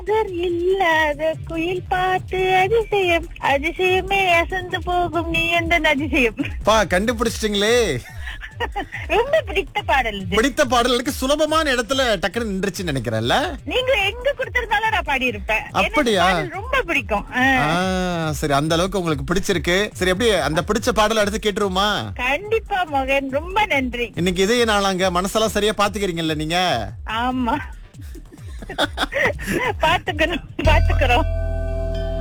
மகர் இல்லாத குயில் பாட்டு அதிசயம் அதிசயமே அசந்து போகும் நீ எந்த அதிசயம் பா கண்டுபிடிச்சிட்டீங்களே ரொம்ப பிடித்த பாடல் இது பிடித்த பாடல் எனக்கு சுலபமான இடத்துல டக்குன்னு நின்றுச்சுன்னு நினைக்கிறேன்ல நீங்க எங்க கொடுத்திருந்தாலும் நான் பாடி இருப்பேன் அப்படியா? ரொம்ப பிடிக்கும் ஆ. ஆ, சரி அந்த அளவுக்கு உங்களுக்கு பிடிச்சிருக்கு சரி எப்படி அந்த பிடிச்ச பாடலை எடுத்து கேட்டுருவோமா கண்டிப்பா மகன் ரொம்ப நன்றி இன்னைக்கு இதே நாளாங்க மனசெல்லாம் சரியா பாத்துக்கிறீங்கல்ல நீங்க ஆமா பாத்துக்கிறோம் பாத்துக்கிறோம்